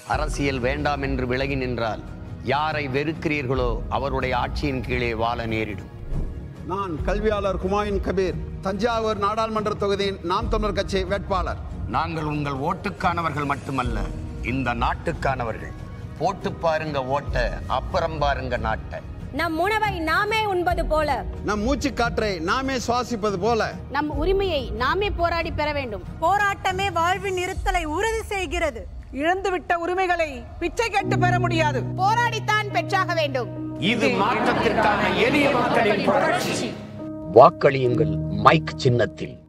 அரசியல் வேண்டாம் என்று விலகி நின்றால் யாரை வெறுக்கிறீர்களோ அவருடைய ஆட்சியின் கீழே வாழ நேரிடும் நான் கல்வியாளர் ஹுமாயூன் கபீர் தஞ்சாவூர் நாடாளுமன்ற தொகுதியின் நாம் தமிழர் கட்சி வேட்பாளர் நாங்கள் உங்கள் ஓட்டுக்கானவர்கள் மட்டுமல்ல இந்த நாட்டுக்கானவர்கள் போட்டு பாருங்க ஓட்ட அப்புறம் பாருங்க நாட்டை நம் உணவை நாமே உண்பது போல நம் மூச்சு காற்றை நாமே சுவாசிப்பது போல நம் உரிமையை நாமே போராடி பெற வேண்டும் போராட்டமே வாழ்வின் இருத்தலை உறுதி செய்கிறது இழந்துவிட்ட உரிமைகளை பிச்சை கேட்டு பெற முடியாது போராடித்தான் பெற்றாக வேண்டும் இது மாற்றத்திற்கான எளிய மக்களின் புரட்சி வாக்களியுங்கள் மைக் சின்னத்தில்